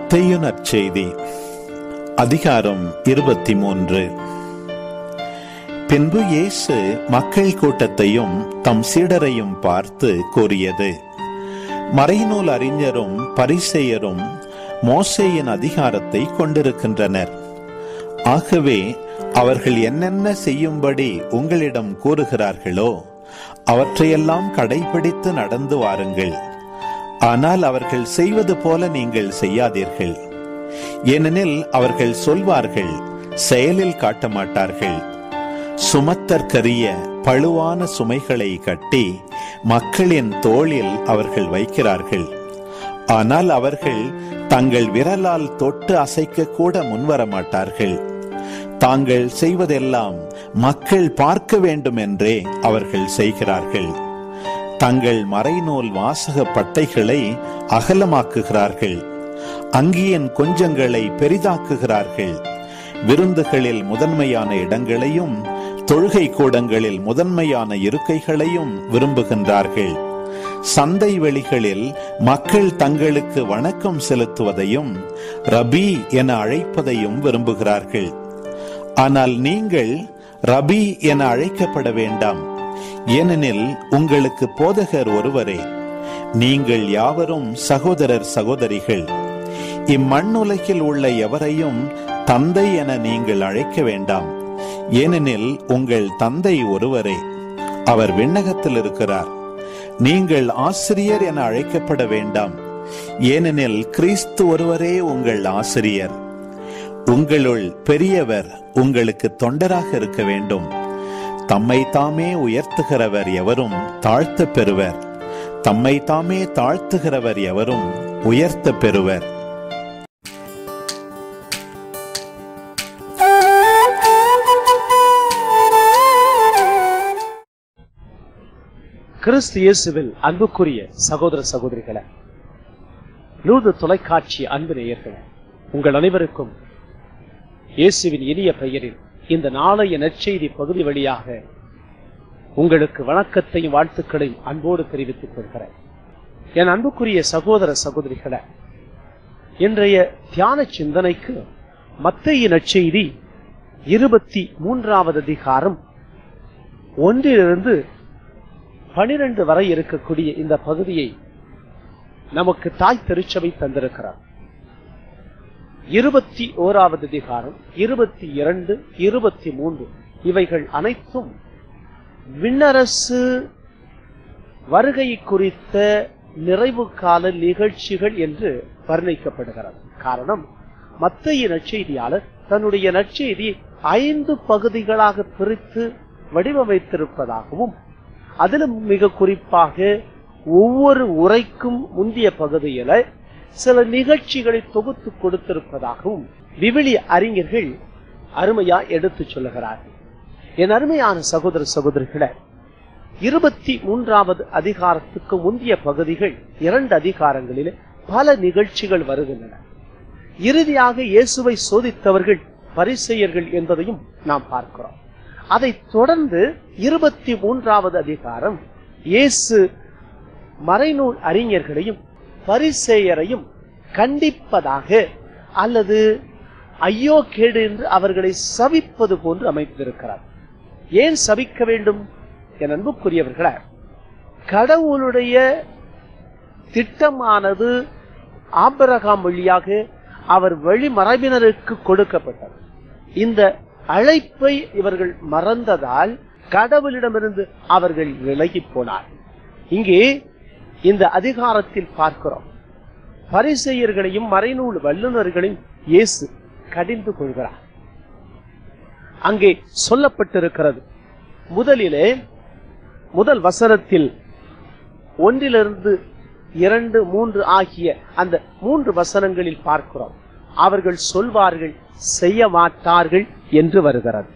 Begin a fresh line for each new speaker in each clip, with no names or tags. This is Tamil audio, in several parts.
மத்தேயு நற்செய்தி அதிகாரம் இருபத்தி மூன்று பின்பு இயேசு மக்கள் கூட்டத்தையும் தம் சீடரையும் பார்த்து கூறியது மறைநூல் அறிஞரும் பரிசெயரும் மோசேயின் அதிகாரத்தை கொண்டிருக்கின்றனர் ஆகவே அவர்கள் என்னென்ன செய்யும்படி உங்களிடம் கூறுகிறார்களோ அவற்றையெல்லாம் கடைபிடித்து நடந்து வாருங்கள் ஆனால் அவர்கள் செய்வது போல நீங்கள் செய்யாதீர்கள் ஏனெனில் அவர்கள் சொல்வார்கள் செயலில் காட்ட மாட்டார்கள் சுமத்தற்கரிய பழுவான சுமைகளை கட்டி மக்களின் தோளில் அவர்கள் வைக்கிறார்கள் ஆனால் அவர்கள் தங்கள் விரலால் தொட்டு அசைக்க கூட முன்வர மாட்டார்கள் தாங்கள் செய்வதெல்லாம் மக்கள் பார்க்க வேண்டும் என்றே அவர்கள் செய்கிறார்கள் தங்கள் மறைநூல் வாசக பட்டைகளை அகலமாக்குகிறார்கள் அங்கியின் கொஞ்சங்களை பெரிதாக்குகிறார்கள் விருந்துகளில் முதன்மையான இடங்களையும் தொழுகை கூடங்களில் முதன்மையான இருக்கைகளையும் விரும்புகின்றார்கள் சந்தை வெளிகளில் மக்கள் தங்களுக்கு வணக்கம் செலுத்துவதையும் ரபி என அழைப்பதையும் விரும்புகிறார்கள் ஆனால் நீங்கள் ரபி என அழைக்கப்பட வேண்டாம் ஏனெனில் உங்களுக்கு போதகர் ஒருவரே நீங்கள் யாவரும் சகோதரர் சகோதரிகள் இம்மண்ணுலகில் உள்ள எவரையும் தந்தை என நீங்கள் அழைக்க வேண்டாம் ஏனெனில் உங்கள் தந்தை ஒருவரே அவர் விண்ணகத்தில் இருக்கிறார் நீங்கள் ஆசிரியர் என அழைக்கப்பட வேண்டாம் ஏனெனில் கிறிஸ்து ஒருவரே உங்கள் ஆசிரியர் உங்களுள் பெரியவர் உங்களுக்கு தொண்டராக இருக்க வேண்டும் தம்மை தாமே உயர்த்துகிறவர் எவரும் தாழ்த்த பெறுவர் தம்மை தாமே தாழ்த்துகிறவர் எவரும் உயர்த்த பெறுவர்
கிறிஸ்து இயேசுவில் அன்புக்குரிய சகோதர சகோதரிகளே லூது தொலைக்காட்சி அன்பு நேயர்களே உங்கள் அனைவருக்கும் இயேசுவின் இனிய பெயரில் இந்த நாளைய நற்செய்தி பகுதி வழியாக உங்களுக்கு வணக்கத்தையும் வாழ்த்துக்களையும் அன்போடு தெரிவித்துக் கொள்கிறேன் என் அன்புக்குரிய சகோதர சகோதரிகளே இன்றைய தியான சிந்தனைக்கு மத்திய நற்செய்தி இருபத்தி மூன்றாவது அதிகாரம் ஒன்றிலிருந்து பனிரெண்டு வரை இருக்கக்கூடிய இந்த பகுதியை நமக்கு தாய் திருச்சபை தந்திருக்கிறார் இருபத்தி ஓராவது அதிகாரம் இருபத்தி இரண்டு இருபத்தி மூன்று இவைகள் அனைத்தும் விண்ணரசு வருகை குறித்த நிறைவு கால நிகழ்ச்சிகள் என்று வர்ணிக்கப்படுகிறது காரணம் மத்திய நற்செய்தியாளர் தன்னுடைய நற்செய்தி ஐந்து பகுதிகளாக பிரித்து வடிவமைத்திருப்பதாகவும் அதிலும் மிக குறிப்பாக ஒவ்வொரு உரைக்கும் முந்திய பகுதியில சில நிகழ்ச்சிகளை தொகுத்து கொடுத்திருப்பதாகவும் விவிலிய அறிஞர்கள் அருமையா எடுத்து சொல்லுகிறார்கள் என் அருமையான சகோதர சகோதரிகளை இருபத்தி மூன்றாவது அதிகாரத்துக்கு முந்திய பகுதிகள் இரண்டு அதிகாரங்களில் பல நிகழ்ச்சிகள் வருகின்றன இறுதியாக இயேசுவை சோதித்தவர்கள் பரிசெயர்கள் என்பதையும் நாம் பார்க்கிறோம் அதைத் தொடர்ந்து இருபத்தி மூன்றாவது அதிகாரம் இயேசு மறைநூல் அறிஞர்களையும் பரிசேயரையும் கண்டிப்பதாக அல்லது ஐயோ கேடு என்று அவர்களை சபிப்பது போன்று அமைத்திருக்கிறார் ஏன் சபிக்க வேண்டும் என் அன்புக்குரியவர்கள கடவுளுடைய திட்டமானது ஆபரகாம் வழியாக அவர் வழிமரபினருக்கு கொடுக்கப்பட்டது இந்த அழைப்பை இவர்கள் மறந்ததால் கடவுளிடமிருந்து அவர்கள் விலகி போனார் இங்கே இந்த அதிகாரத்தில் பார்க்கிறோம் பரிசெயர்களையும் மறைநூல் வல்லுநர்களையும் இயேசு கடிந்து கொள்கிறார் அங்கே சொல்லப்பட்டிருக்கிறது முதலிலே முதல் வசனத்தில் ஒன்றிலிருந்து இரண்டு மூன்று ஆகிய அந்த மூன்று வசனங்களில் பார்க்கிறோம் அவர்கள் சொல்வார்கள் செய்ய மாட்டார்கள் என்று வருகிறது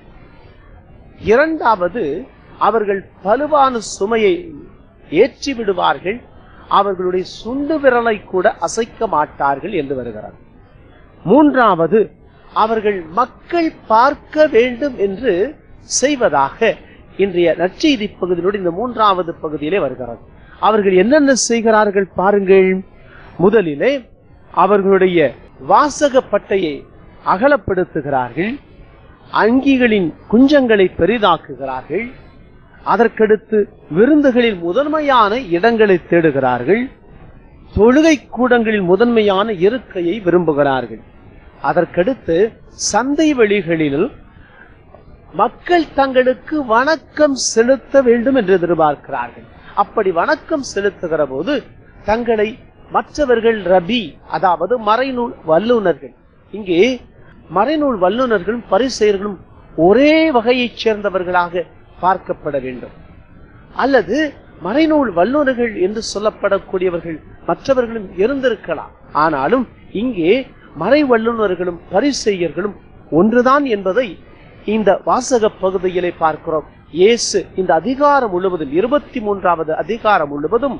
இரண்டாவது அவர்கள் பலுவான சுமையை ஏற்றி விடுவார்கள் அவர்களுடைய சுண்டு விரலை கூட அசைக்க மாட்டார்கள் என்று வருகிறது மூன்றாவது அவர்கள் மக்கள் பார்க்க வேண்டும் என்று செய்வதாக இன்றைய நற்செய்தி பகுதியிலோடு இந்த மூன்றாவது பகுதியிலே வருகிறது அவர்கள் என்னென்ன செய்கிறார்கள் பாருங்கள் முதலிலே அவர்களுடைய வாசக பட்டையை அகலப்படுத்துகிறார்கள் அங்கிகளின் குஞ்சங்களை பெரிதாக்குகிறார்கள் அதற்கடுத்து விருந்துகளில் முதன்மையான இடங்களை தேடுகிறார்கள் தொழுகை கூடங்களில் முதன்மையான இருக்கையை விரும்புகிறார்கள் அதற்கடுத்து சந்தை வெளிகளில் மக்கள் தங்களுக்கு வணக்கம் செலுத்த வேண்டும் என்று எதிர்பார்க்கிறார்கள் அப்படி வணக்கம் செலுத்துகிற போது தங்களை மற்றவர்கள் ரபி அதாவது மறைநூல் வல்லுனர்கள் இங்கே மறைநூல் வல்லுனர்களும் பரிசெயர்களும் ஒரே வகையைச் சேர்ந்தவர்களாக பார்க்கப்பட வேண்டும் அல்லது மறைநூல் வல்லுனர்கள் என்று சொல்லப்படக்கூடியவர்கள் மற்றவர்களும் இருந்திருக்கலாம் ஆனாலும் இங்கே மறை வல்லுனர்களும் பரிசெய்யர்களும் ஒன்றுதான் என்பதை இந்த வாசக பகுதியிலே பார்க்கிறோம் இயேசு இந்த அதிகாரம் முழுவதும் இருபத்தி மூன்றாவது அதிகாரம் முழுவதும்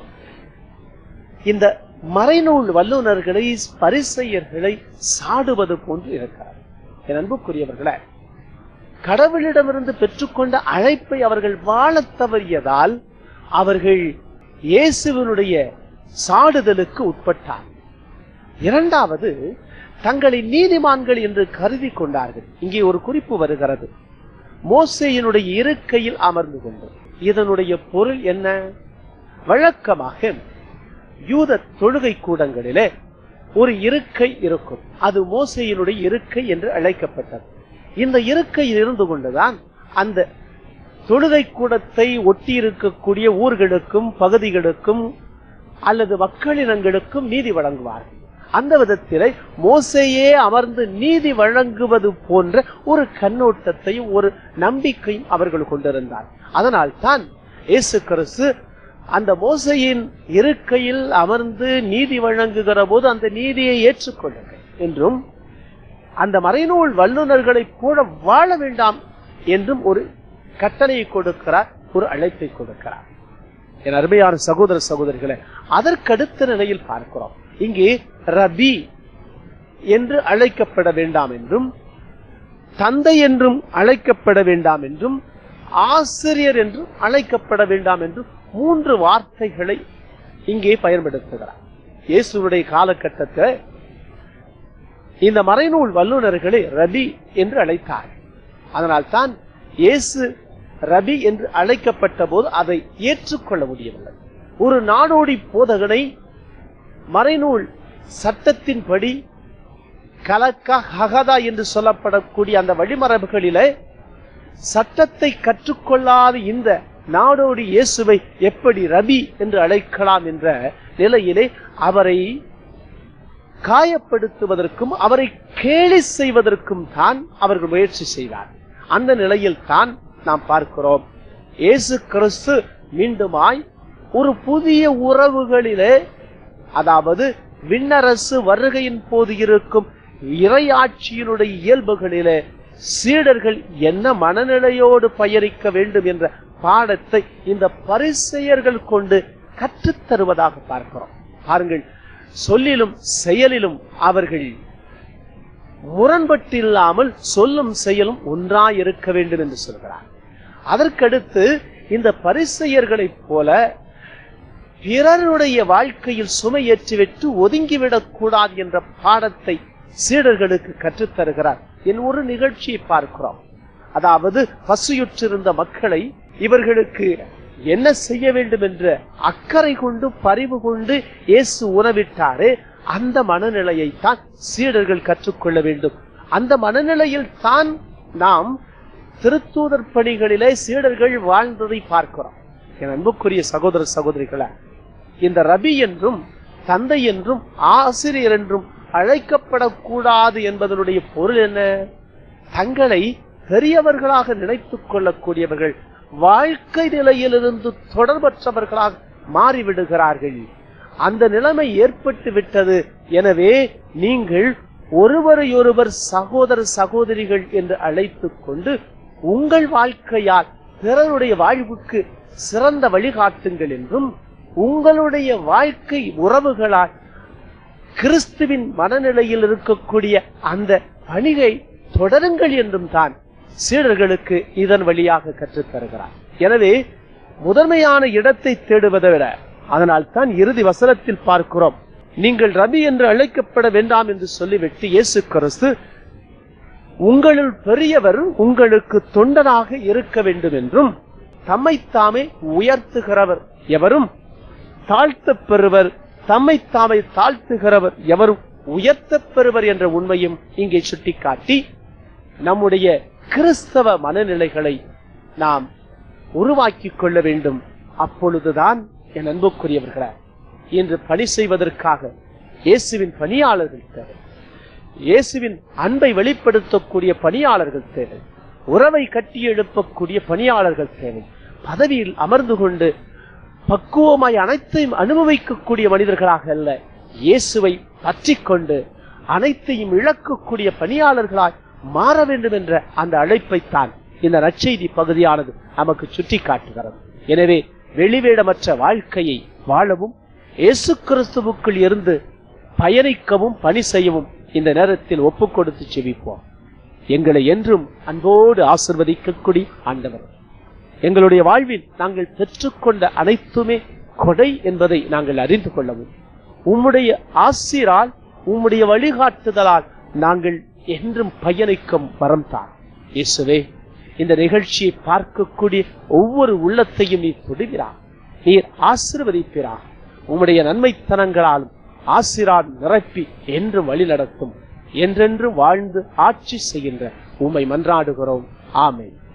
இந்த மறைநூல் வல்லுனர்களை பரிசெயர்களை சாடுவது போன்று இருக்கிறார் என் அன்புக்குரியவர்களே கடவுளிடமிருந்து பெற்றுக்கொண்ட அழைப்பை அவர்கள் வாழத் தவறியதால் அவர்கள் இயேசுவினுடைய சாடுதலுக்கு உட்பட்டார் இரண்டாவது தங்களை நீதிமான்கள் என்று கருதி கொண்டார்கள் இங்கே ஒரு குறிப்பு வருகிறது மோசேயினுடைய இருக்கையில் அமர்ந்து கொண்டு இதனுடைய பொருள் என்ன வழக்கமாக யூத தொழுகை கூடங்களிலே ஒரு இருக்கை இருக்கும் அது மோசையினுடைய இருக்கை என்று அழைக்கப்பட்டது இந்த இருக்கையில் இருந்து கொண்டுதான் அந்த தொழுகை கூடத்தை ஒட்டி இருக்கக்கூடிய ஊர்களுக்கும் பகுதிகளுக்கும் அல்லது மக்களினங்களுக்கும் நீதி வழங்குவார்கள் அந்த விதத்திலே மோசையே அமர்ந்து நீதி வழங்குவது போன்ற ஒரு கண்ணோட்டத்தையும் ஒரு நம்பிக்கையும் அவர்கள் கொண்டிருந்தார் அதனால் தான் இயேசு கிறிஸ்து அந்த மோசையின் இருக்கையில் அமர்ந்து நீதி வழங்குகிற போது அந்த நீதியை ஏற்றுக்கொள்ளுங்கள் என்றும் அந்த மறைநூல் வல்லுநர்களைப் போல வாழ வேண்டாம் என்றும் ஒரு கட்டளையை கொடுக்கிறார் ஒரு அழைப்பை கொடுக்கிறார் என் அருமையான சகோதர சகோதரிகளை அதற்கடுத்த நிலையில் பார்க்கிறோம் இங்கே ரபி என்று அழைக்கப்பட வேண்டாம் என்றும் தந்தை என்றும் அழைக்கப்பட வேண்டாம் என்றும் ஆசிரியர் என்றும் அழைக்கப்பட வேண்டாம் என்றும் மூன்று வார்த்தைகளை இங்கே பயன்படுத்துகிறார் இயேசுடைய காலகட்டத்தில் இந்த மறைநூல் வல்லுநர்களை ரபி என்று அழைத்தார் அதனால் தான் இயேசு ரபி என்று அழைக்கப்பட்ட போது அதை ஏற்றுக்கொள்ள முடியவில்லை ஒரு நாடோடி போதகனை மறைநூல் சட்டத்தின்படி கலக்கா ஹகதா என்று சொல்லப்படக்கூடிய அந்த வழிமரபுகளிலே சட்டத்தை கற்றுக்கொள்ளாத இந்த நாடோடி இயேசுவை எப்படி ரபி என்று அழைக்கலாம் என்ற நிலையிலே அவரை காயப்படுத்துவதற்கும் அவரை கேலி செய்வதற்கும் தான் அவர்கள் முயற்சி செய்தார் அந்த நிலையில் தான் நாம் பார்க்கிறோம் இயேசு கிறிஸ்து மீண்டுமாய் ஒரு புதிய உறவுகளிலே அதாவது விண்ணரசு வருகையின் போது இருக்கும் இறையாட்சியினுடைய இயல்புகளிலே சீடர்கள் என்ன மனநிலையோடு பயணிக்க வேண்டும் என்ற பாடத்தை இந்த பரிசெயர்கள் கொண்டு கற்றுத் தருவதாக பார்க்கிறோம் பாருங்கள் சொல்லிலும் செயலிலும் அவர்கள் முரண்பட்டில்லாமல் சொல்லும் செயலும் ஒன்றாய் இருக்க வேண்டும் என்று சொல்கிறார் அதற்கடுத்து இந்த பரிசெயர்களைப் போல பிறருடைய வாழ்க்கையில் சுமையேற்றிவிட்டு ஒதுங்கிவிடக் கூடாது என்ற பாடத்தை சீடர்களுக்கு கற்றுத் தருகிறார் என் ஒரு நிகழ்ச்சியை பார்க்கிறோம் அதாவது பசியுற்றிருந்த மக்களை இவர்களுக்கு என்ன செய்ய வேண்டும் என்ற அக்கறை கொண்டு பரிவு கொண்டு இயேசு உணவிட்டாரே அந்த மனநிலையை தான் சீடர்கள் கற்றுக்கொள்ள வேண்டும் அந்த மனநிலையில் தான் நாம் திருத்தூதர் பணிகளிலே சீடர்கள் வாழ்ந்ததை பார்க்கிறோம் என் அன்புக்குரிய சகோதர சகோதரிகளே இந்த ரபி என்றும் தந்தை என்றும் ஆசிரியர் என்றும் அழைக்கப்படக்கூடாது என்பதனுடைய பொருள் என்ன தங்களை பெரியவர்களாக நினைத்துக் கொள்ளக்கூடியவர்கள் வாழ்க்கை நிலையிலிருந்து தொடர்பற்றவர்களாக மாறிவிடுகிறார்கள் அந்த நிலைமை ஏற்பட்டு விட்டது எனவே நீங்கள் ஒருவரையொருவர் சகோதர சகோதரிகள் என்று அழைத்துக் கொண்டு உங்கள் வாழ்க்கையால் பிறருடைய வாழ்வுக்கு சிறந்த வழிகாட்டுங்கள் என்றும் உங்களுடைய வாழ்க்கை உறவுகளால் கிறிஸ்துவின் மனநிலையில் இருக்கக்கூடிய அந்த பணிகை தொடருங்கள் என்றும் தான் சீடர்களுக்கு இதன் வழியாக கற்றுத் தருகிறார் எனவே முதன்மையான இடத்தை தேடுவதை விட அதனால் தான் இறுதி வசனத்தில் பார்க்கிறோம் நீங்கள் ரபி என்று அழைக்கப்பட வேண்டாம் என்று சொல்லிவிட்டு இயேசு கிறிஸ்து உங்களுள் பெரியவர் உங்களுக்கு தொண்டனாக இருக்க வேண்டும் என்றும் தம்மைத்தாமே உயர்த்துகிறவர் எவரும் தாழ்த்தப் பெறுவர் தம்மைத்தாமே தாழ்த்துகிறவர் எவரும் உயர்த்தப் பெறுவர் என்ற உண்மையும் இங்கே சுட்டிக்காட்டி நம்முடைய கிறிஸ்தவ மனநிலைகளை நாம் உருவாக்கிக் கொள்ள வேண்டும் அப்பொழுதுதான் என் அன்புக்குரியவர்களே இன்று பணி செய்வதற்காக இயேசுவின் பணியாளர்கள் தேவை இயேசுவின் அன்பை வெளிப்படுத்தக்கூடிய பணியாளர்கள் தேவை உறவை கட்டி எழுப்பக்கூடிய பணியாளர்கள் தேவை பதவியில் அமர்ந்து கொண்டு பக்குவமாய் அனைத்தையும் அனுபவிக்கக்கூடிய மனிதர்களாக அல்ல இயேசுவை பற்றிக் கொண்டு அனைத்தையும் இழக்கக்கூடிய பணியாளர்களாய் மாற வேண்டும் என்ற அந்த அழைப்பைத்தான் இந்த நற்செய்தி பகுதியானது நமக்கு சுட்டி காட்டுகிறது எனவே வெளிவேடமற்ற வாழ்க்கையை வாழவும் இயேசு கிறிஸ்துவுக்குள் இருந்து பயணிக்கவும் பணி செய்யவும் இந்த நேரத்தில் ஒப்புக் கொடுத்து செவிப்போம் எங்களை என்றும் அன்போடு ஆசிர்வதிக்கக்கூடிய ஆண்டவர் எங்களுடைய வாழ்வில் நாங்கள் பெற்றுக்கொண்ட அனைத்துமே கொடை என்பதை நாங்கள் அறிந்து கொள்ளவும் உம்முடைய ஆசிரால் உம்முடைய வழிகாட்டுதலால் நாங்கள் என்றும் பயணிக்கும் வரம் தான் இயேசுவே இந்த நிகழ்ச்சியை பார்க்கக்கூடிய ஒவ்வொரு உள்ளத்தையும் நீ தொடுகிறார் நீர் ஆசிர்வதிப்பிறார் உம்முடைய நன்மைத்தனங்களாலும் ஆசிரால் நிரப்பி என்றும் வழி நடத்தும் என்றென்று வாழ்ந்து ஆட்சி செய்கின்ற உம்மை மன்றாடுகிறோம் ஆமென்